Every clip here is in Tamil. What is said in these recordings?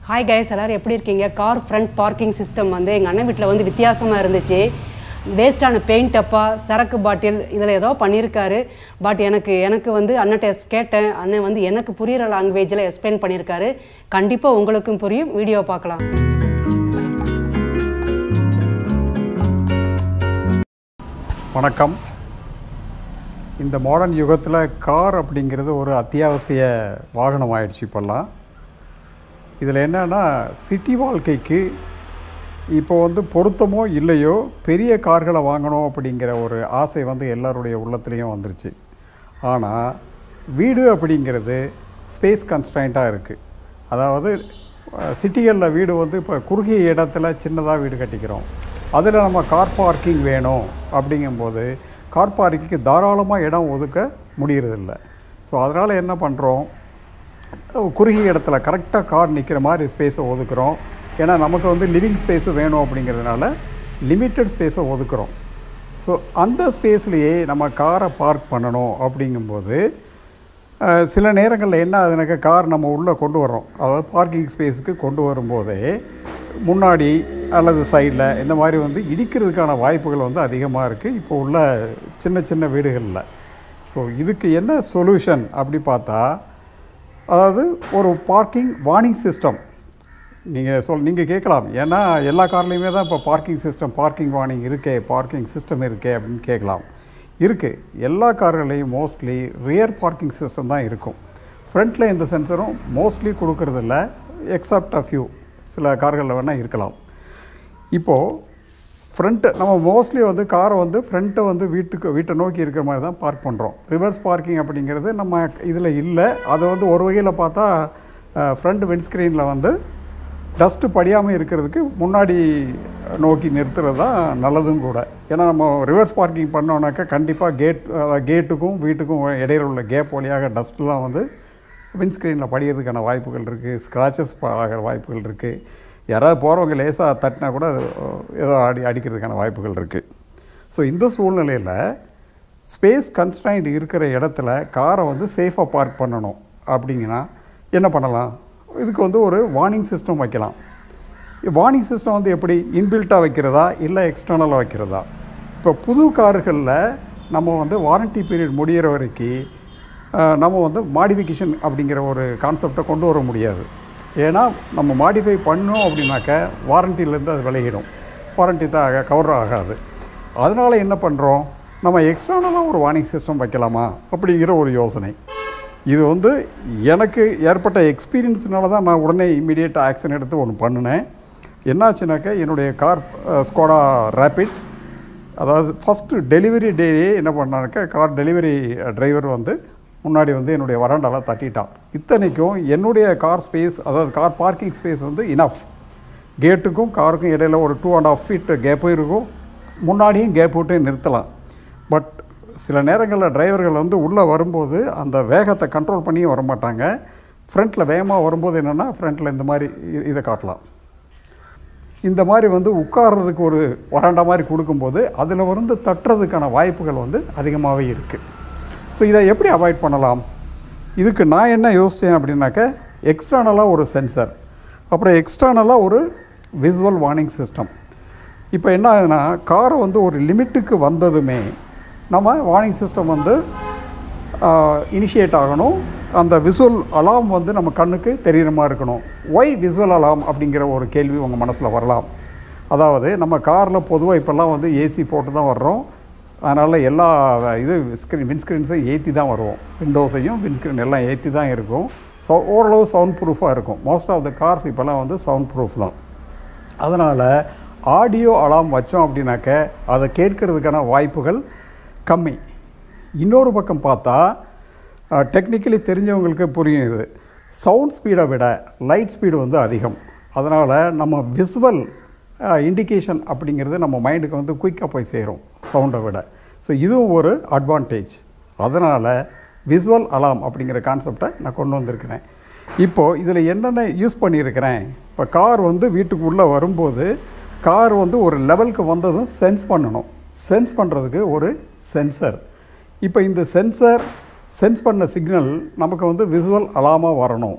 ஹாய் கைஸ் எல்லோரும் எப்படி இருக்கீங்க கார் ஃப்ரண்ட் பார்க்கிங் சிஸ்டம் வந்து எங்கள் அண்ணன் வீட்டில் வந்து வித்தியாசமாக இருந்துச்சு வேஸ்டான பெயிண்ட் டப்பா சரக்கு பாட்டில் இதில் ஏதோ பண்ணியிருக்காரு பட் எனக்கு எனக்கு வந்து அண்ணன்ட்ட கேட்டேன் அண்ணன் வந்து எனக்கு புரிகிற லாங்குவேஜில் எக்ஸ்பிளைன் பண்ணியிருக்காரு கண்டிப்பாக உங்களுக்கும் புரியும் வீடியோ பார்க்கலாம் வணக்கம் இந்த மாடர்ன் யுகத்தில் கார் அப்படிங்கிறது ஒரு அத்தியாவசிய வாகனம் ஆயிடுச்சு இப்போல்லாம் இதில் என்னென்னா சிட்டி வாழ்க்கைக்கு இப்போ வந்து பொருத்தமோ இல்லையோ பெரிய கார்களை வாங்கணும் அப்படிங்கிற ஒரு ஆசை வந்து எல்லாருடைய உள்ளத்துலேயும் வந்துருச்சு ஆனால் வீடு அப்படிங்கிறது ஸ்பேஸ் கன்ஸ்டன்ட்டாக இருக்குது அதாவது சிட்டிகளில் வீடு வந்து இப்போ குறுகிய இடத்துல சின்னதாக வீடு கட்டிக்கிறோம் அதில் நம்ம கார் பார்க்கிங் வேணும் அப்படிங்கும்போது கார் பார்க்கிங்க்கு தாராளமாக இடம் ஒதுக்க முடியறதில்ல ஸோ அதனால் என்ன பண்ணுறோம் குறுகிய இடத்துல கரெக்டாக கார் நிற்கிற மாதிரி ஸ்பேஸை ஒதுக்குறோம் ஏன்னா நமக்கு வந்து லிவிங் ஸ்பேஸு வேணும் அப்படிங்கிறதுனால லிமிட்டட் ஸ்பேஸை ஒதுக்குறோம் ஸோ அந்த ஸ்பேஸ்லேயே நம்ம காரை பார்க் பண்ணணும் அப்படிங்கும்போது அஹ், சில நேரங்களில் என்ன ஆகுதுனாக்கா கார் நம்ம உள்ளே கொண்டு வர்றோம் அதாவது பார்க்கிங் ஸ்பேஸுக்கு கொண்டு வரும்போதே முன்னாடி அல்லது சைடில் இந்த மாதிரி வந்து இடிக்கிறதுக்கான வாய்ப்புகள் வந்து அதிகமாக இருக்குது இப்போ உள்ள சின்ன சின்ன வீடுகளில் ஸோ இதுக்கு என்ன சொல்யூஷன் அப்படி பார்த்தா அதாவது ஒரு பார்க்கிங் வார்னிங் சிஸ்டம் நீங்கள் சொல் நீங்கள் கேட்கலாம் ஏன்னா எல்லா கார்லேயுமே தான் இப்போ பார்க்கிங் சிஸ்டம் பார்க்கிங் வார்னிங் இருக்கே பார்க்கிங் சிஸ்டம் இருக்கே அப்படின்னு கேட்கலாம் இருக்குது எல்லா கார்கள்லேயும் மோஸ்ட்லி ரியர் பார்க்கிங் சிஸ்டம் தான் இருக்கும் ஃப்ரண்ட்டில் எந்த சென்சரும் மோஸ்ட்லி கொடுக்கறதில்ல எக்ஸப்ட் அ ஃபியூ சில கார்களில் வேணால் இருக்கலாம் இப்போது ஃப்ரண்ட்டு நம்ம மோஸ்ட்லி வந்து காரை வந்து ஃப்ரண்ட்டை வந்து வீட்டுக்கு வீட்டை நோக்கி இருக்கிற மாதிரி தான் பார்க் பண்ணுறோம் ரிவர்ஸ் பார்க்கிங் அப்படிங்கிறது நம்ம இதில் இல்லை அது வந்து ஒரு வகையில் பார்த்தா ஃப்ரண்ட் விண்ட்ஸ்க்ரீனில் வந்து டஸ்ட்டு படியாமல் இருக்கிறதுக்கு முன்னாடி நோக்கி நிறுத்துறது தான் நல்லதும் கூட ஏன்னா நம்ம ரிவர்ஸ் பார்க்கிங் பண்ணோன்னாக்கா கண்டிப்பாக கேட் கேட்டுக்கும் வீட்டுக்கும் இடையில உள்ள கேப் வழியாக டஸ்ட்லாம் வந்து விண்ட்ஸ்க்ரீனில் படிக்கிறதுக்கான வாய்ப்புகள் இருக்குது ஸ்க்ராச்சஸ் ஆகிற வாய்ப்புகள் இருக்குது யாராவது போகிறவங்க லேசாக தட்டினா கூட அது ஏதோ அடி அடிக்கிறதுக்கான வாய்ப்புகள் இருக்குது ஸோ இந்த சூழ்நிலையில் ஸ்பேஸ் கன்ஸ்டைன்ட் இருக்கிற இடத்துல காரை வந்து சேஃபாக பார்க் பண்ணணும் அப்படிங்கன்னா என்ன பண்ணலாம் இதுக்கு வந்து ஒரு வார்னிங் சிஸ்டம் வைக்கலாம் வார்னிங் சிஸ்டம் வந்து எப்படி இன்பில்ட்டாக வைக்கிறதா இல்லை எக்ஸ்டர்னலாக வைக்கிறதா இப்போ புது கார்களில் நம்ம வந்து வாரண்டி பீரியட் முடிகிற வரைக்கும் அஹ், நம்ம வந்து மாடிஃபிகேஷன் அப்படிங்கிற ஒரு கான்செப்டை கொண்டு வர முடியாது ஏன்னா நம்ம மாடிஃபை பண்ணோம் அப்படின்னாக்க வாரண்டிலேருந்து அது விலகிடும் வாரண்டி தான் ஆக கவர் ஆகாது அதனால் என்ன பண்ணுறோம் நம்ம எக்ஸ்டர்னலாக ஒரு வார்னிங் சிஸ்டம் வைக்கலாமா அப்படிங்கிற ஒரு யோசனை இது வந்து எனக்கு ஏற்பட்ட எக்ஸ்பீரியன்ஸ்னால தான் நான் உடனே இம்மிடியேட் ஆக்ஷன் எடுத்து ஒன்று பண்ணினேன் என்னாச்சுனாக்கா என்னுடைய கார் ஸ்கோடா ரேபிட் அதாவது ஃபஸ்ட்டு டெலிவரி டேயே என்ன பண்ணானாக்கா கார் டெலிவரி டிரைவர் வந்து முன்னாடி வந்து என்னுடைய வராண்டால தட்டிட்டான் இத்தனைக்கும் என்னுடைய கார் ஸ்பேஸ் அதாவது கார் பார்க்கிங் ஸ்பேஸ் வந்து இனஃப் கேட்டுக்கும் காருக்கும் இடையில ஒரு டூ அண்ட் ஆஃப் ஃபீட் கேப்பும் இருக்கும் முன்னாடியும் கேப் விட்டு நிறுத்தலாம் பட் சில நேரங்களில் டிரைவர்கள் வந்து உள்ளே வரும்போது அந்த வேகத்தை கண்ட்ரோல் பண்ணியும் வர மாட்டாங்க ஃப்ரண்ட்டில் வேகமாக வரும்போது என்னென்னா ஃப்ரண்ட்டில் இந்த மாதிரி இ- இதை காட்டலாம் இந்த மாதிரி வந்து உட்கார்றதுக்கு ஒரு வராண்டா மாதிரி கொடுக்கும்போது அதில் வந்து தட்டுறதுக்கான வாய்ப்புகள் வந்து அதிகமாகவே இருக்குது ஸோ இதை எப்படி அவாய்ட் பண்ணலாம் இதுக்கு நான் என்ன யோசித்தேன் அப்படின்னாக்க எக்ஸ்டர்னலாக ஒரு சென்சர் அப்புறம் எக்ஸ்டர்னலாக ஒரு விசுவல் வார்னிங் சிஸ்டம் இப்போ என்ன ஆகுதுன்னா காரை வந்து ஒரு லிமிட்டுக்கு வந்ததுமே நம்ம வார்னிங் சிஸ்டம் வந்து இனிஷியேட் ஆகணும் அந்த விசுவல் அலாம் வந்து நம்ம கண்ணுக்கு தெரிகிற மாதிரி இருக்கணும் ஒய் விசுவல் அலாம் அப்படிங்கிற ஒரு கேள்வி உங்கள் மனசில் வரலாம் அதாவது நம்ம காரில் பொதுவாக இப்போல்லாம் வந்து ஏசி போட்டு தான் வர்றோம் அதனால் எல்லா இது ஸ்க்ரீன் விண்ட்ஸ்க்ரீன்ஸையும் ஏற்றி தான் வருவோம் விண்டோஸையும் விண்ட்ஸ்க்ரீன் எல்லாம் ஏற்றி தான் இருக்கும் ஸோ ஓரளவு சவுண்ட் ப்ரூஃபாக இருக்கும் மோஸ்ட் ஆஃப் த கார்ஸ் இப்போல்லாம் வந்து சவுண்ட் ப்ரூஃப் தான் அதனால் ஆடியோ அலாம் வச்சோம் அப்படின்னாக்க அதை கேட்கறதுக்கான வாய்ப்புகள் கம்மி இன்னொரு பக்கம் பார்த்தா டெக்னிக்கலி தெரிஞ்சவங்களுக்கு புரியும் இது சவுண்ட் ஸ்பீடை விட லைட் ஸ்பீடு வந்து அதிகம் அதனால் நம்ம விசுவல் இண்டிகேஷன் அப்படிங்கிறது நம்ம மைண்டுக்கு வந்து குயிக்காக போய் சேரும் சவுண்டை விட ஸோ இதுவும் ஒரு அட்வான்டேஜ் அதனால் விசுவல் அலாம் அப்படிங்கிற கான்செப்டை நான் கொண்டு வந்திருக்கிறேன் இப்போது இதில் என்னென்ன யூஸ் பண்ணியிருக்கிறேன் இப்போ கார் வந்து வீட்டுக்குள்ளே வரும்போது கார் வந்து ஒரு லெவலுக்கு வந்ததும் சென்ஸ் பண்ணணும் சென்ஸ் பண்ணுறதுக்கு ஒரு சென்சர் இப்போ இந்த சென்சர் சென்ஸ் பண்ண சிக்னல் நமக்கு வந்து விசுவல் அலாமாக வரணும்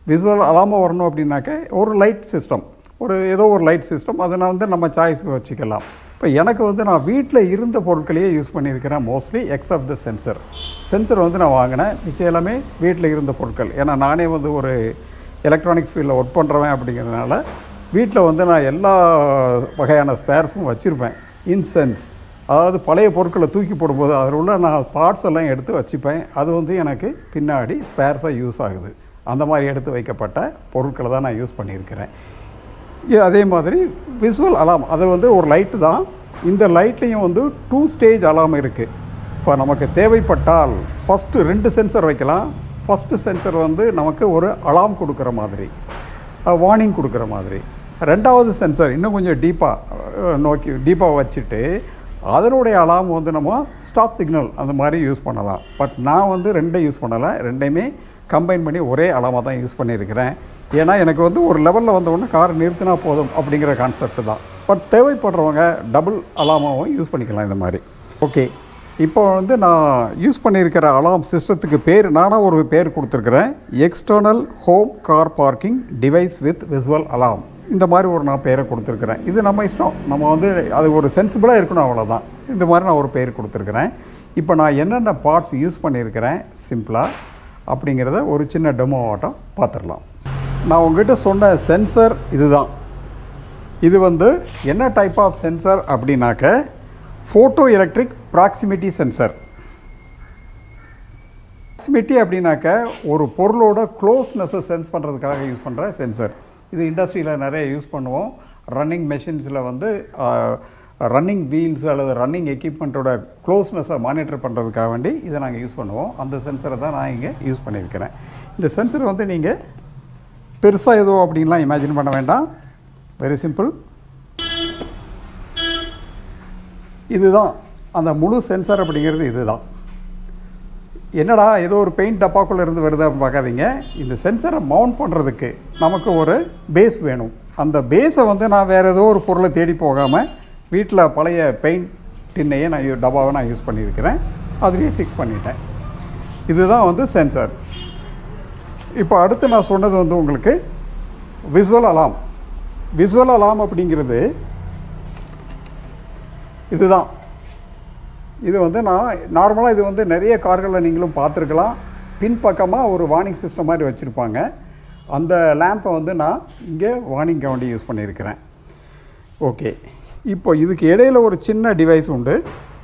விசுவல் அலாமல் வரணும் அப்படின்னாக்க ஒரு லைட் சிஸ்டம் ஒரு ஏதோ ஒரு லைட் சிஸ்டம் அதை நான் வந்து நம்ம சாய்ஸ்க்கு வச்சுக்கலாம் இப்போ எனக்கு வந்து நான் வீட்டில் இருந்த பொருட்களையே யூஸ் பண்ணியிருக்கிறேன் mostly except the sensor sensor வந்து நான் வாங்கினேன் மிச்சம் எல்லாமே வீட்டில் இருந்த பொருட்கள் ஏன்னா நானே வந்து ஒரு எலக்ட்ரானிக்ஸ் ஃபீல்டில் ஒர்க் பண்ணுறவன் அப்படிங்கிறதுனால வீட்டில் வந்து நான் எல்லா வகையான ஸ்பேர்ஸும் வச்சுருப்பேன் இன்சென்ஸ் அதாவது பழைய பொருட்களை தூக்கி போடும்போது அதில் உள்ள நான் பார்ட்ஸ் எல்லாம் எடுத்து வச்சுப்பேன் அது வந்து எனக்கு பின்னாடி ஸ்பேர்ஸாக யூஸ் ஆகுது அந்த மாதிரி எடுத்து வைக்கப்பட்ட பொருட்களை தான் நான் யூஸ் பண்ணியிருக்கிறேன் இது அதே மாதிரி விசுவல் அலாம் அது வந்து ஒரு லைட்டு தான் இந்த லைட்லேயும் வந்து டூ ஸ்டேஜ் அலாம் இருக்குது இப்போ நமக்கு தேவைப்பட்டால் ஃபஸ்ட்டு ரெண்டு சென்சர் வைக்கலாம் ஃபஸ்ட்டு சென்சர் வந்து நமக்கு ஒரு அலாம் கொடுக்குற மாதிரி வார்னிங் கொடுக்குற மாதிரி ரெண்டாவது சென்சர் இன்னும் கொஞ்சம் டீப்பாக நோக்கி டீப்பாக வச்சுட்டு அதனுடைய அலாம் வந்து நம்ம ஸ்டாப் சிக்னல் அந்த மாதிரி யூஸ் பண்ணலாம் பட் நான் வந்து ரெண்டையும் யூஸ் பண்ணலை ரெண்டையுமே கம்பைன் பண்ணி ஒரே அலாமாக தான் யூஸ் பண்ணியிருக்கிறேன் ஏன்னா எனக்கு வந்து ஒரு லெவலில் வந்த உடனே கார் நிறுத்தினா போதும் அப்படிங்கிற கான்செப்ட் தான் பட் தேவைப்படுறவங்க டபுள் அலாமாவும் யூஸ் பண்ணிக்கலாம் இந்த மாதிரி ஓகே இப்போ வந்து நான் யூஸ் பண்ணியிருக்கிற அலாம் சிஸ்டத்துக்கு பேர் நானாக ஒரு பேர் கொடுத்துருக்குறேன் external home car parking device with visual alarm இந்த மாதிரி ஒரு நான் பேரை கொடுத்துருக்குறேன் இது நம்ம இஷ்டம் நம்ம வந்து அது ஒரு சென்சிபிளாக இருக்கணும் அவ்வளோதான் இந்த மாதிரி நான் ஒரு பேர் கொடுத்துருக்குறேன் இப்போ நான் என்னென்ன பார்ட்ஸ் யூஸ் பண்ணியிருக்கிறேன் சிம்பிளாக அப்படிங்கிறத ஒரு சின்ன டெமோ ஆட்டம் பார்த்துடலாம் நான் உங்ககிட்ட சொன்ன சென்சர் இதுதான் இது வந்து என்ன டைப் ஆஃப் சென்சர் அப்படின்னாக்க photo electric proximity sensor proximity அப்படின்னாக்க ஒரு பொருளோட க்ளோஸ்னஸை சென்ஸ் பண்ணுறதுக்காக யூஸ் பண்ணுற சென்சர் இது இண்டஸ்ட்ரியில் நிறைய யூஸ் பண்ணுவோம் ரன்னிங் மெஷின்ஸில் வந்து ரன்னிங் வீல்ஸ் அல்லது ரன்னிங் எக்யூப்மெண்ட்டோட க்ளோஸ்னஸை மானிட்டர் பண்ணுறதுக்காக வேண்டி இதை நாங்கள் யூஸ் பண்ணுவோம் அந்த சென்சரை தான் நான் இங்கே யூஸ் பண்ணியிருக்கிறேன் இந்த சென்சர் வந்து நீங்கள் பெருசாக ஏதோ அப்படின்லாம் இமேஜின் பண்ண வேண்டாம் வெரி சிம்பிள் இதுதான் அந்த முழு சென்சார் அப்படிங்கிறது இதுதான் என்னடா ஏதோ ஒரு பெயிண்ட் டப்பாக்குள்ளே இருந்து வருது அப்படின்னு பார்க்காதீங்க இந்த சென்சரை மவுண்ட் பண்ணுறதுக்கு நமக்கு ஒரு பேஸ் வேணும் அந்த பேஸை வந்து நான் வேறு ஏதோ ஒரு பொருளை தேடி போகாமல் வீட்டில் பழைய பெயிண்ட் டின்னையே நான் யூ- டப்பாவை நான் யூஸ் பண்ணியிருக்கிறேன் அதுலேயே ஃபிக்ஸ் பண்ணிட்டேன் இதுதான் வந்து சென்சார் இப்போ அடுத்து நான் சொன்னது வந்து உங்களுக்கு விசுவல் அலாம் விசுவல் அலாம் அப்படிங்கிறது இதுதான் இது வந்து நான் நார்மலாக இது வந்து நிறைய கார்களில் நீங்களும் பார்த்துருக்கலாம் பின்பக்கமாக ஒரு வார்னிங் சிஸ்டம் மாதிரி வச்சுருப்பாங்க அந்த லேம்பை வந்து நான் இங்கே வார்னிங் வேண்டி யூஸ் பண்ணியிருக்கிறேன் ஓகே இப்போ இதுக்கு இடையில ஒரு சின்ன டிவைஸ் உண்டு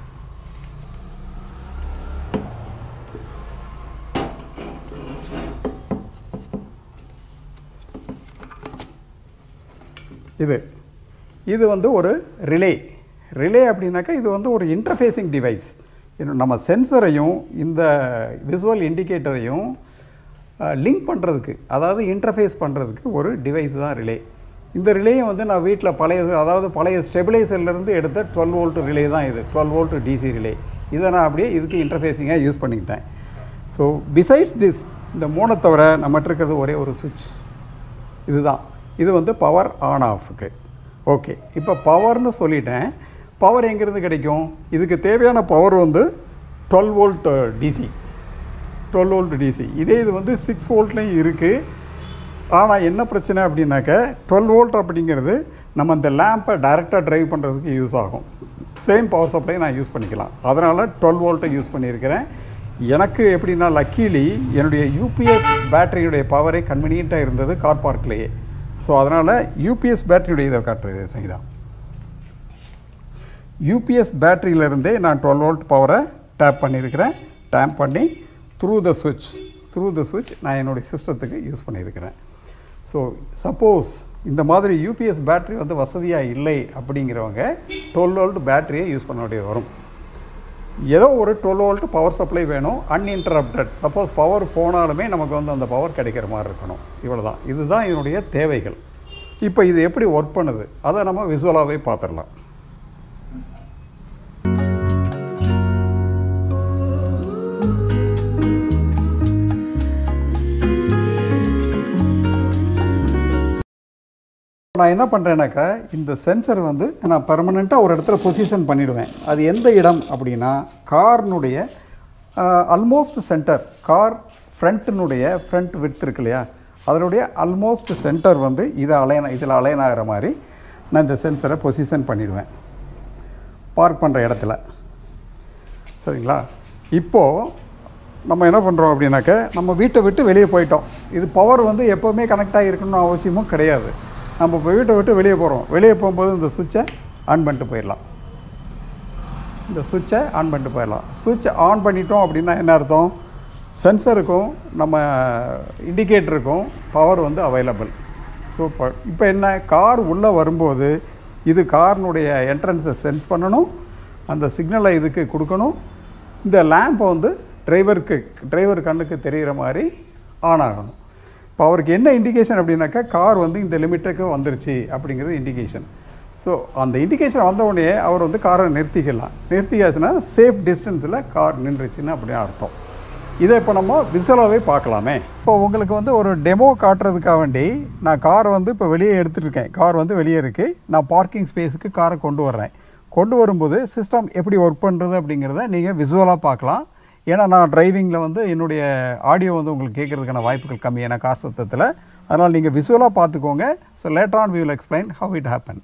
இது இது வந்து ஒரு ரிலே ரிலே அப்படின்னாக்கா இது வந்து ஒரு இன்டர்ஃபேஸிங் டிவைஸ் நம்ம சென்சரையும் இந்த விசுவல் இண்டிகேட்டரையும் லிங்க் பண்ணுறதுக்கு அதாவது இன்டர்ஃபேஸ் பண்ணுறதுக்கு ஒரு டிவைஸ் தான் ரிலே இந்த ரிலேயும் வந்து நான் வீட்டில் பழைய அதாவது பழைய ஸ்டெபிலைசர்லேருந்து எடுத்த டுவெல் வோல்ட் ரிலே தான் இது டுவெல் வோல்ட் டிசி ரிலே இதை நான் அப்படியே இதுக்கு இன்டர்ஃபேஸிங்காக யூஸ் பண்ணிக்கிட்டேன் ஸோ பிசைட்ஸ் திஸ் இந்த மூணை தவிர நம்மகிட்ட இருக்கிறது ஒரே ஒரு சுவிட்ச் இதுதான் இது வந்து பவர் ஆன் ஆஃப்க்கு ஓகே இப்போ பவர்னு சொல்லிட்டேன் பவர் எங்கேருந்து கிடைக்கும் இதுக்கு தேவையான பவர் வந்து twelve volt DC twelve volt DC இதே இது வந்து சிக்ஸ் வோல்ட்லேயும் இருக்குது ஆனால் என்ன பிரச்சனை அப்படின்னாக்க டுவெல் வோல்ட் அப்படிங்கிறது நம்ம இந்த லேம்பை டைரெக்டாக டிரைவ் பண்ணுறதுக்கு யூஸ் ஆகும் சேம் பவர் சப்ளை நான் யூஸ் பண்ணிக்கலாம் அதனால் டுவெல் வோல்ட்டை யூஸ் பண்ணியிருக்கிறேன் எனக்கு எப்படின்னா லக்கீலி என்னுடைய யூபிஎஸ் பேட்டரியுடைய பவரே கன்வீனியண்ட்டாக இருந்தது கார் பார்க்லேயே ஸோ அதனால் யூபிஎஸ் பேட்டரியுடைய இதை காட்டுறது சங்கீதா யூபிஎஸ் பேட்டரியிலேருந்தே நான் டுவெல் வோல்ட் பவரை டேப் பண்ணியிருக்கிறேன் டேப் பண்ணி த்ரூ த சுவிட்ச் த்ரூ த சுவிட்ச் நான் என்னுடைய சிஸ்டத்துக்கு யூஸ் பண்ணியிருக்கிறேன் ஸோ சப்போஸ் இந்த மாதிரி யூபிஎஸ் பேட்டரி வந்து வசதியாக இல்லை அப்படிங்கிறவங்க டுவெல் வோல்ட் பேட்டரியை யூஸ் பண்ண வேண்டியது வரும் ஏதோ ஒரு டுவெல் வோல்ட் பவர் சப்ளை வேணும் அன்இன்டரப்டட் சப்போஸ் பவர் போனாலுமே நமக்கு வந்து அந்த பவர் கிடைக்கிற மாதிரி இருக்கணும் இவ்வளோ தான் இதுதான் இதனுடைய தேவைகள் இப்போ இது எப்படி ஒர்க் பண்ணுது அதை நம்ம விசுவலாகவே பார்த்துடலாம் நான் என்ன பண்ணுறேன்னாக்கா இந்த சென்சர் வந்து நான் பர்மனெண்ட்டாக ஒரு இடத்துல பொசிஷன் பண்ணிடுவேன் அது எந்த இடம் அப்படின்னா கார்னுடைய ஆல்மோஸ்ட் சென்டர் கார் ஃப்ரண்ட்டினுடைய ஃப்ரண்ட் விட்த் இருக்கு இல்லையா அதனுடைய ஆல்மோஸ்ட் சென்டர் வந்து இதை அலைன் இதில் அலைன் ஆகிற மாதிரி நான் இந்த சென்சரை பொசிஷன் பண்ணிடுவேன் பார்க் பண்ணுற இடத்துல சரிங்களா இப்போது நம்ம என்ன பண்ணுறோம் அப்படின்னாக்க நம்ம வீட்டை விட்டு வெளியே போயிட்டோம் இது பவர் வந்து எப்போவுமே கனெக்ட் ஆகிருக்கணும்னு அவசியமும் கிடையாது நம்ம இப்போ வீட்டை விட்டு வெளியே போகிறோம் வெளியே போகும்போது இந்த சுவிட்சை ஆன் பண்ணிட்டு போயிடலாம் இந்த சுவிட்சை ஆன் பண்ணிட்டு போயிடலாம் சுவிட்சை ஆன் பண்ணிட்டோம் அப்படின்னா என்ன அர்த்தம் சென்சருக்கும் நம்ம இண்டிகேட்டருக்கும் பவர் வந்து அவைலபிள் ஸோ இப்போ இப்போ என்ன கார் உள்ளே வரும்போது இது காரினுடைய என்ட்ரன்ஸை சென்ஸ் பண்ணணும் அந்த சிக்னலை இதுக்கு கொடுக்கணும் இந்த லேம்பை வந்து டிரைவருக்கு டிரைவர் கண்ணுக்கு தெரிகிற மாதிரி ஆன் ஆகணும் இப்போ அவருக்கு என்ன இண்டிகேஷன் அப்படின்னாக்கா கார் வந்து இந்த லிமிட்டுக்கு வந்துருச்சு அப்படிங்கிறது இண்டிகேஷன் ஸோ அந்த இண்டிகேஷன் வந்த உடனே அவர் வந்து காரை நிறுத்திக்கலாம் நிறுத்தியாச்சுன்னா சேஃப் டிஸ்டன்ஸில் கார் நின்றுச்சுன்னு அப்படின்னு அர்த்தம் இதை இப்போ நம்ம விசுவலாகவே பார்க்கலாமே இப்போ உங்களுக்கு வந்து ஒரு டெமோ காட்டுறதுக்காக வேண்டி நான் காரை வந்து இப்போ வெளியே எடுத்துகிட்டு இருக்கேன் கார் வந்து வெளியே இருக்குது நான் பார்க்கிங் ஸ்பேஸுக்கு காரை கொண்டு வர்றேன் கொண்டு வரும்போது சிஸ்டம் எப்படி ஒர்க் பண்ணுறது அப்படிங்கிறத நீங்கள் விசுவலாக பார்க்கலாம் ஏன்னா நான் டிரைவிங்கில் வந்து என்னுடைய ஆடியோ வந்து உங்களுக்கு கேட்குறதுக்கான வாய்ப்புகள் கம்மி ஏன்னா காசு சத்தத்தில் அதனால் நீங்கள் விசுவலாக பார்த்துக்கோங்க so later on we will explain how it happen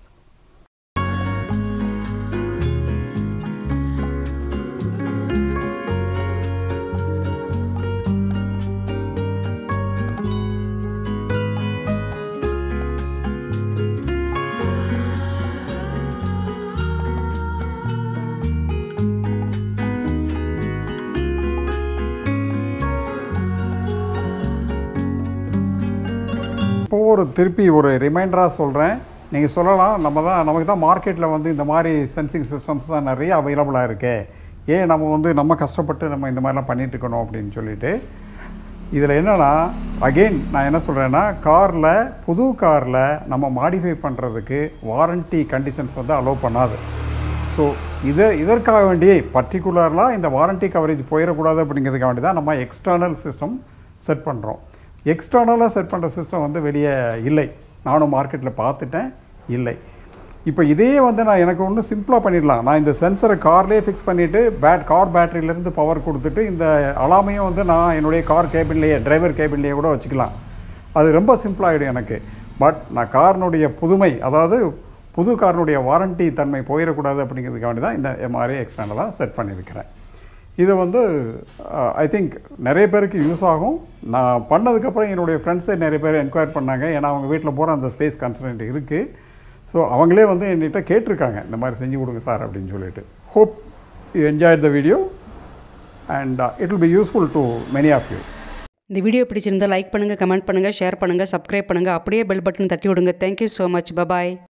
இப்போ ஒரு திருப்பி ஒரு ரிமைண்டராக சொல்கிறேன் நீங்கள் சொல்லலாம் நம்ம தான் நமக்கு தான் மார்க்கெட்டில் வந்து இந்த மாதிரி சென்சிங் சிஸ்டம்ஸ் தான் நிறைய அவைலபிளாக இருக்கே ஏன் நம்ம வந்து நம்ம கஷ்டப்பட்டு நம்ம இந்த மாதிரிலாம் பண்ணிட்டு இருக்கணும் அப்படின்னு சொல்லிட்டு இதில் என்னென்னா அகெயின் நான் என்ன சொல்கிறேன்னா காரில் புது காரில் நம்ம மாடிஃபை பண்ணுறதுக்கு வாரண்டி கண்டிஷன்ஸ் வந்து அலோவ் பண்ணாது ஸோ இதை இதற்காக வேண்டியே பர்டிகுலர்லாம் இந்த வாரண்டி கவரேஜ் போயிடக்கூடாது அப்படிங்கிறதுக்காக வேண்டி தான் நம்ம எக்ஸ்டர்னல் சிஸ்டம் செட் பண்ணுறோம் எக்ஸ்டர்னலாக செட் பண்ணுற சிஸ்டம் வந்து வெளியே இல்லை நானும் மார்க்கெட்டில் பார்த்துட்டேன் இல்லை இப்போ இதே வந்து நான் எனக்கு ஒன்று சிம்பிளாக பண்ணிடலாம் நான் இந்த சென்சரை கார்லேயே ஃபிக்ஸ் பண்ணிவிட்டு பேட் கார் பேட்டரியிலேருந்து பவர் கொடுத்துட்டு இந்த அலாமையும் வந்து நான் என்னுடைய கார் கேபின்லேயே டிரைவர் கேபின்லேயே கூட வச்சுக்கலாம் அது ரொம்ப சிம்பிளாகிடும் எனக்கு பட் நான் காரினுடைய புதுமை அதாவது புது காரினுடைய வாரண்டி தன்மை போயிடக்கூடாது அப்படிங்கிறதுக்காக வேண்டி தான் இந்த எம்ஆர்ஐ எக்ஸ்டர்னலாக செட் பண்ணியிருக்கிறேன் இது வந்து ஐ திங்க் நிறைய பேருக்கு யூஸ் ஆகும் நான் பண்ணதுக்கப்புறம் என்னுடைய ஃப்ரெண்ட்ஸே நிறைய பேர் என்கொயர் பண்ணாங்க ஏன்னா அவங்க வீட்டில் போகிற அந்த ஸ்பேஸ் கன்சன்ட் இருக்குது ஸோ அவங்களே வந்து என்கிட்ட கேட்டிருக்காங்க இந்த மாதிரி செஞ்சு கொடுங்க சார் அப்படின்னு சொல்லிட்டு hope you enjoy the video and it will be useful to many of you இந்த வீடியோ பிடிச்சிருந்தா லைக் பண்ணுங்கள் கமெண்ட் பண்ணுங்கள் ஷேர் பண்ணுங்கள் சப்ஸ்கிரைப் பண்ணுங்கள் அப்படியே பெல் பட்டன் தட்டி விடுங்க தேங்க்யூ ஸோ மச் பபாய்